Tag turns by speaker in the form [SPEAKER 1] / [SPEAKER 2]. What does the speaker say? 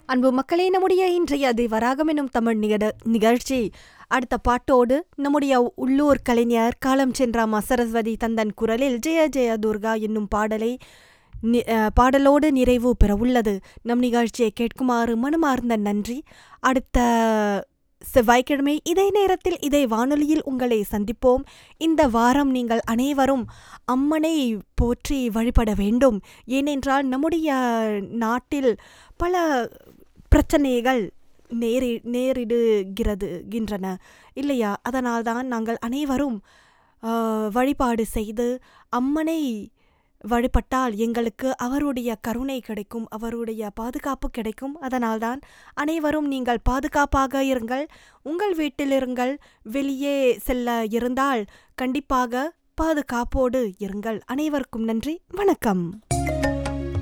[SPEAKER 1] அன்பு மக்களே நம்முடைய இன்றைய திவராகம் எனும் தமிழ் நிகழ நிகழ்ச்சி அடுத்த பாட்டோடு நம்முடைய உள்ளூர் கலைஞர் காலம் சென்றாமா சரஸ்வதி தந்தன் குரலில் ஜெய ஜெய துர்கா என்னும் பாடலை நி- அஹ், பாடலோடு நிறைவு பெற உள்ளது நம் நிகழ்ச்சியை கேட்குமாறு மனமார்ந்த நன்றி அடுத்த செவ்வாய்க்கிழமை இதே நேரத்தில் இதே வானொலியில் உங்களை சந்திப்போம் இந்த வாரம் நீங்கள் அனைவரும் அம்மனை போற்றி வழிபட வேண்டும் ஏனென்றால் நம்முடைய நாட்டில் பல பிரச்சனைகள் நேரி நேரிடுகிறது கின்றன இல்லையா அதனால்தான் நாங்கள் அனைவரும் ஆ, வழிபாடு செய்து அம்மனை வழிபட்டால் எங்களுக்கு அவருடைய கருணை கிடைக்கும் அவருடைய பாதுகாப்பு கிடைக்கும் அதனால்தான் அனைவரும் நீங்கள் பாதுகாப்பாக இருங்கள் உங்கள் வீட்டில் இருங்கள் வெளியே செல்ல இருந்தால் கண்டிப்பாக பாதுகாப்போடு இருங்கள் அனைவருக்கும் நன்றி வணக்கம்